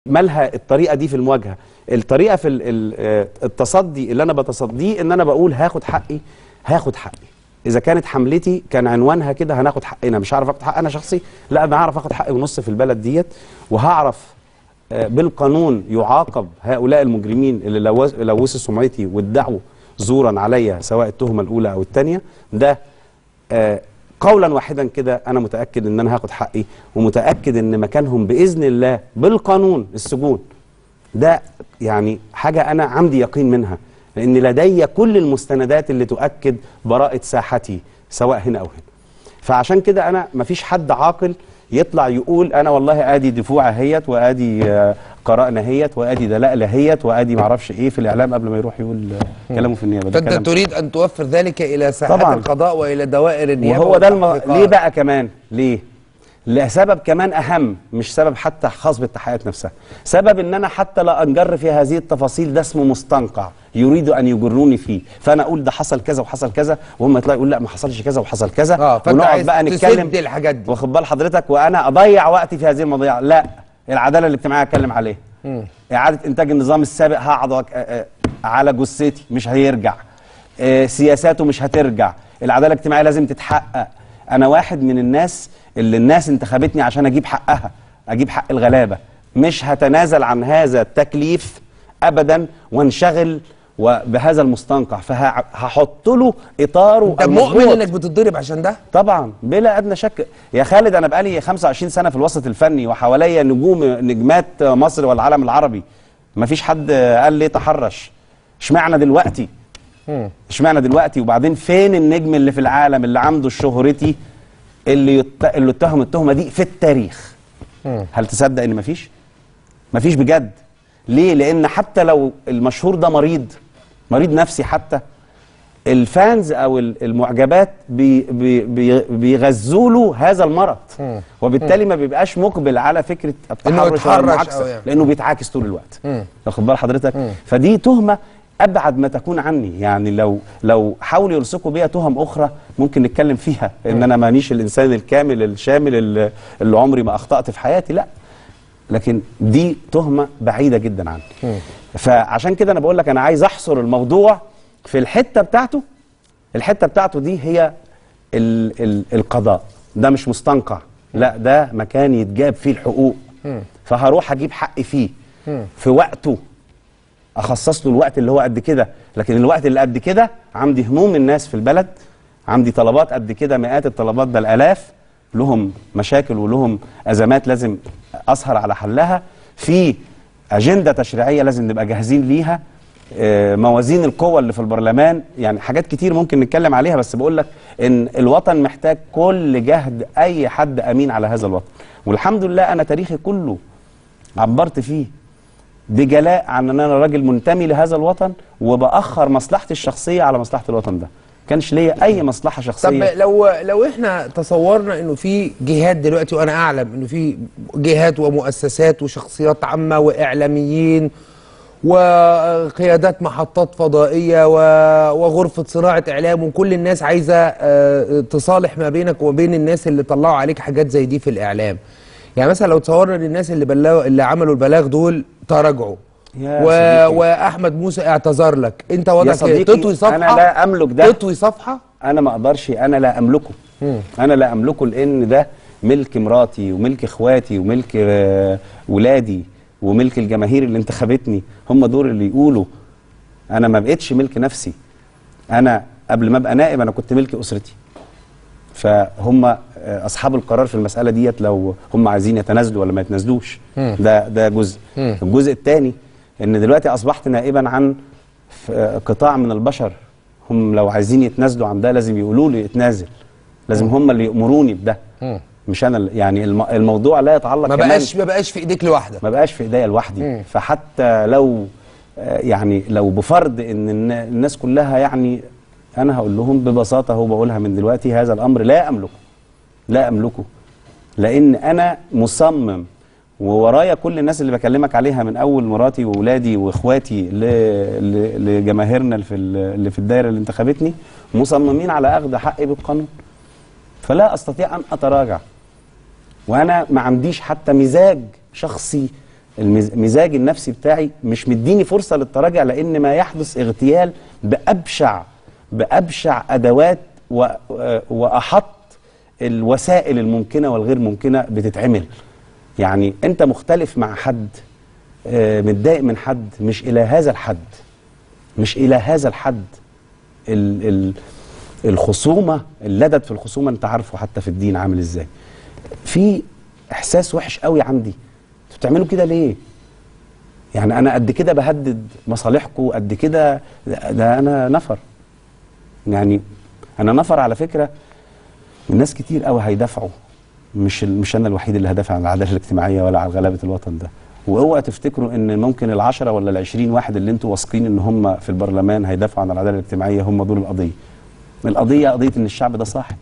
مالها الطريقه دي في المواجهه الطريقه في ال- ال- آه، التصدي اللي انا بتصديه ان انا بقول هاخد حقي هاخد حقي اذا كانت حملتي كان عنوانها كده هناخد حقنا مش هعرف اخد حق انا شخصي لا انا هعرف اخد حقي ونص في البلد ديت وهعرف آه، بالقانون يعاقب هؤلاء المجرمين اللي لوث- لوثوا سمعتي وادعوا زورا عليا سواء التهمه الاولى او الثانيه ده آه، قولا واحدا كده انا متاكد ان انا هاخد حقي ومتاكد ان مكانهم باذن الله بالقانون السجون ده يعني حاجه انا عندي يقين منها لان لدي كل المستندات اللي تؤكد براءه ساحتي سواء هنا او هنا فعشان كده انا مفيش حد عاقل يطلع يقول انا والله ادي دفوع اهيت وادي آه، قراءنا هيت وادي دلائل هيت وادي معرفش ايه في الاعلام قبل ما يروح يقول آه، كلامه في النيابه ده فانت كلام تريد ان توفر ذلك الى ساحات طبعاً. القضاء والى دوائر النيابه وهو ده الم... والتحقيقات. ليه بقى كمان ليه لسبب كمان اهم مش سبب حتى خاص بالتحقيقات نفسها سبب ان انا حتى لا انجر في هذه التفاصيل ده اسمه مستنقع يريد ان يجروني فيه فانا اقول ده حصل كذا وحصل كذا وهم يطلعوا يقول لا ما حصلش كذا وحصل كذا اه فانت ونقعد عايز بقى تسد نتكلم الحاجات دي واخد بال حضرتك وانا اضيع وقتي في هذه المواضيع لا العداله الاجتماعيه اتكلم عليها اعاده انتاج النظام السابق هقعد وك- آه، آه، على جثتي مش هيرجع آه، سياساته مش هترجع العداله الاجتماعيه لازم تتحقق انا واحد من الناس اللي الناس انتخبتني عشان اجيب حقها اجيب حق الغلابه مش هتنازل عن هذا التكليف ابدا وانشغل وبهذا المستنقع فهحط له اطاره انت مؤمن المظبوط. انك بتتضرب عشان ده طبعا بلا ادنى شك يا خالد انا بقالي 25 سنه في الوسط الفني وحواليا نجوم نجمات مصر والعالم العربي مفيش حد قال لي تحرش اشمعنى دلوقتي اشمعنى دلوقتي وبعدين فين النجم اللي في العالم اللي عنده شهرتي اللي يت... اللي اتهم التهمه دي في التاريخ هل تصدق ان مفيش مفيش بجد ليه لان حتى لو المشهور ده مريض مريض نفسي حتى الفانز او ال- المعجبات بي بي بي بيغذوا له هذا المرض وبالتالي ما بيبقاش مقبل على فكره التحرش ولا يتحرش أو المعاكسه يعني. لانه بيتعاكس طول الوقت واخد بال حضرتك فدي تهمه ابعد ما تكون عني يعني لو لو حاولوا يلصقوا بيها تهم اخرى ممكن نتكلم فيها ان انا مانيش الانسان الكامل الشامل اللي, اللي عمري ما اخطات في حياتي لا لكن دي تهمه بعيده جدا عني فعشان كده انا بقول لك انا عايز احصر الموضوع في الحته بتاعته الحته بتاعته دي هي ال ال القضاء ده مش مستنقع لا ده مكان يتجاب فيه الحقوق فهروح اجيب حقي فيه في وقته اخصص له الوقت اللي هو قد كده لكن الوقت اللي قد كده عندي هموم الناس في البلد عندي طلبات قد كده مئات الطلبات بل الاف لهم مشاكل ولهم ازمات لازم اسهر على حلها في اجنده تشريعيه لازم نبقى جاهزين ليها آه، موازين القوى اللي في البرلمان يعني حاجات كتير ممكن نتكلم عليها بس بقول لك ان الوطن محتاج كل جهد اي حد امين على هذا الوطن والحمد لله انا تاريخي كله عبرت فيه بجلاء عن ان انا راجل منتمي لهذا الوطن وباخر مصلحتي الشخصيه على مصلحه الوطن ده كانش ليا اي مصلحه طب شخصيه لو لو احنا تصورنا انه في جهات دلوقتي وانا اعلم انه في جهات ومؤسسات وشخصيات عامه واعلاميين وقيادات محطات فضائيه و- وغرفه صناعه اعلام وكل الناس عايزه آه، تصالح ما بينك وما بين الناس اللي طلعوا عليك حاجات زي دي في الاعلام يعني مثلا لو تصورنا ان الناس اللي بلغوا اللي عملوا البلاغ دول تراجعوا يا و... صديقي. واحمد موسى اعتذر لك انت يا وضعك ايه صديقي تطوي صفحه انا لا املك ده تطوي صفحه انا ما اقدرش انا لا املكه انا لا املكه لان ده ملك مراتي وملك اخواتي وملك آه، ولادي وملك الجماهير اللي انتخبتني هم دول اللي يقولوا انا ما بقتش ملك نفسي انا قبل ما ابقى نائب انا كنت ملك اسرتي فهم آه، اصحاب القرار في المساله ديت لو هم عايزين يتنازلوا ولا ما يتنازلوش ده ده جزء الجزء الثاني ان دلوقتي اصبحت نائبا عن ف- آه، قطاع من البشر هم لو عايزين يتنازلوا عن ده لازم يقولوا لي اتنازل لازم هم اللي يامروني بده مش انا اللي- يعني الم- الموضوع لا يتعلق ما كمان- بقاش ما بقاش في ايديك لوحدك ما بقاش في ايديا لوحدي فحتى لو آه، يعني لو بفرض ان النا- الناس كلها يعني انا هقول لهم ببساطه هو بقولها من دلوقتي هذا الامر لا املكه لا املكه لان انا مصمم وورايا كل الناس اللي بكلمك عليها من اول مراتي واولادي واخواتي ل- ل- لجماهيرنا اللي في ال- اللي في الدايره اللي انتخبتني مصممين على اخذ حقي بالقانون فلا استطيع ان اتراجع وانا ما عنديش حتى مزاج شخصي المزاج النفسي بتاعي مش مديني فرصه للتراجع لان ما يحدث اغتيال بابشع بابشع ادوات و- واحط الوسائل الممكنه والغير ممكنه بتتعمل يعني انت مختلف مع حد آه، متضايق من حد مش الى هذا الحد مش الى هذا الحد ال ال الخصومه اللدد في الخصومه انت عارفه حتى في الدين عامل ازاي في احساس وحش قوي عندي انتوا بتعملوا كده ليه يعني انا قد كده بهدد مصالحكم قد كده ده, ده انا نفر يعني انا نفر على فكره من ناس كتير قوي هيدافعوا مش ال- مش انا الوحيد اللي هدافع عن العداله الاجتماعيه ولا عن غلبه الوطن ده واوعى تفتكروا ان ممكن العشرة ولا العشرين واحد اللي انتوا واثقين ان هم في البرلمان هيدافعوا عن العداله الاجتماعيه هم دول القضيه القضيه قضيه ان الشعب ده صاحي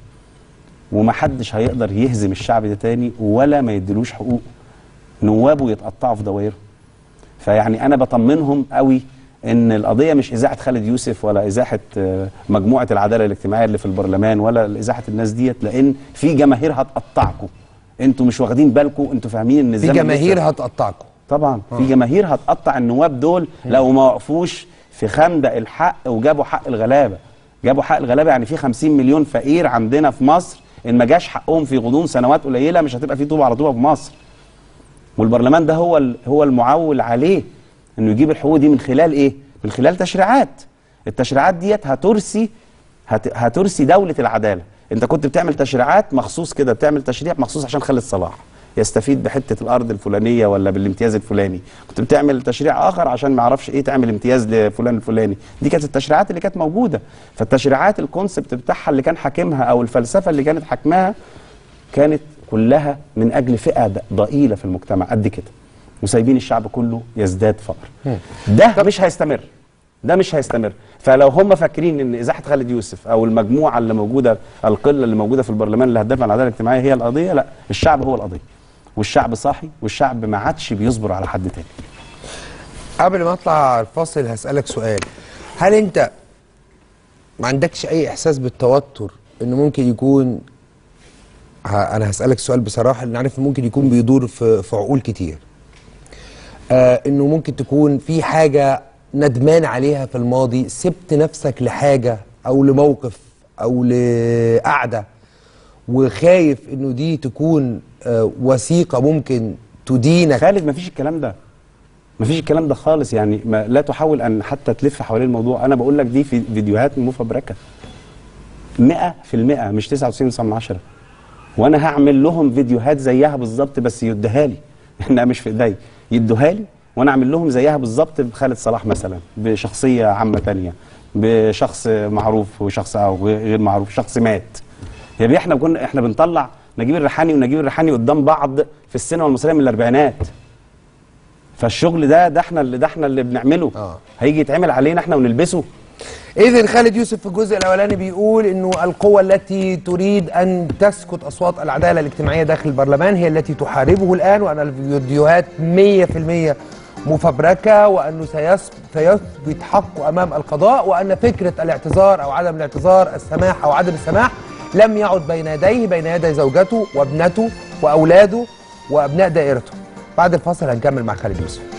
ومحدش هيقدر يهزم الشعب ده تاني ولا ما يديلوش حقوق نوابه يتقطعوا في دوائره فيعني انا بطمنهم قوي ان القضيه مش اذاعه خالد يوسف ولا اذاعه آه، مجموعه العداله الاجتماعيه اللي في البرلمان ولا اذاعه الناس ديت لان في جماهير هتقطعكم انتوا مش واخدين بالكم انتوا فاهمين ان في الزمن جماهير لسه- هتقطعكم طبعا في جماهير هتقطع النواب دول لو ما وقفوش في خندق الحق وجابوا حق الغلابه جابوا حق الغلابه يعني في 50 مليون فقير عندنا في مصر ان ما جاش حقهم في غضون سنوات قليله مش هتبقى في طوبه على طوبه في مصر والبرلمان ده هو ال- هو المعول عليه انه يجيب الحقوق دي من خلال ايه من خلال تشريعات التشريعات ديت هترسي هت هترسي دوله العداله انت كنت بتعمل تشريعات مخصوص كده بتعمل تشريع مخصوص عشان خالد صلاح يستفيد بحته الارض الفلانيه ولا بالامتياز الفلاني كنت بتعمل تشريع اخر عشان ما يعرفش ايه تعمل امتياز لفلان الفلاني دي كانت التشريعات اللي كانت موجوده فالتشريعات الكونسبت بتاعها اللي كان حاكمها او الفلسفه اللي كانت حاكماها كانت كلها من اجل فئه ض- ضئيله في المجتمع قد كده وسايبين الشعب كله يزداد فقر ده مش هيستمر ده مش هيستمر فلو هم فاكرين ان ازاحه خالد يوسف او المجموعه اللي موجوده القله اللي موجوده في البرلمان اللي هتدافع عن العداله الاجتماعيه هي القضيه لا الشعب هو القضيه والشعب صاحي والشعب ما عادش بيصبر على حد تاني قبل ما اطلع الفاصل هسألك سؤال هل انت ما عندكش اي احساس بالتوتر انه ممكن يكون ه- انا هسألك سؤال بصراحة لان عارف ممكن يكون بيدور في, في عقول كتير آه انه ممكن تكون في حاجة ندمان عليها في الماضي سبت نفسك لحاجة او لموقف او لقعدة وخايف انه دي تكون آه وثيقة ممكن تدينك خالد ما فيش الكلام ده ما فيش الكلام ده خالص يعني ما لا تحاول ان حتى تلف حوالين الموضوع انا بقول لك دي في فيديوهات مفبركه 100% مش 99 من عشرة وانا هعمل لهم فيديوهات زيها بالظبط بس يديها لي انها مش في ايدي يدوها لي وانا اعمل لهم زيها بالظبط بخالد صلاح مثلا بشخصيه عامه تانية بشخص معروف وشخص او غير معروف شخص مات يا احنا كنا احنا بنطلع نجيب الريحاني ونجيب الريحاني قدام بعض في السينما المصريه من الاربعينات فالشغل ده ده احنا اللي ده احنا اللي بنعمله آه. هيجي يتعمل علينا احنا ونلبسه إذن خالد يوسف في الجزء الأولاني بيقول إنه القوة التي تريد أن تسكت أصوات العدالة الاجتماعية داخل البرلمان هي التي تحاربه الآن وأن الفيديوهات 100% مفبركة وأنه سيس- سيثبت حقه أمام القضاء وأن فكرة الاعتذار أو عدم الاعتذار السماح أو عدم السماح لم يعد بين يديه بين يدي زوجته وابنته وأولاده وأبناء دائرته بعد الفاصل هنكمل مع خالد يوسف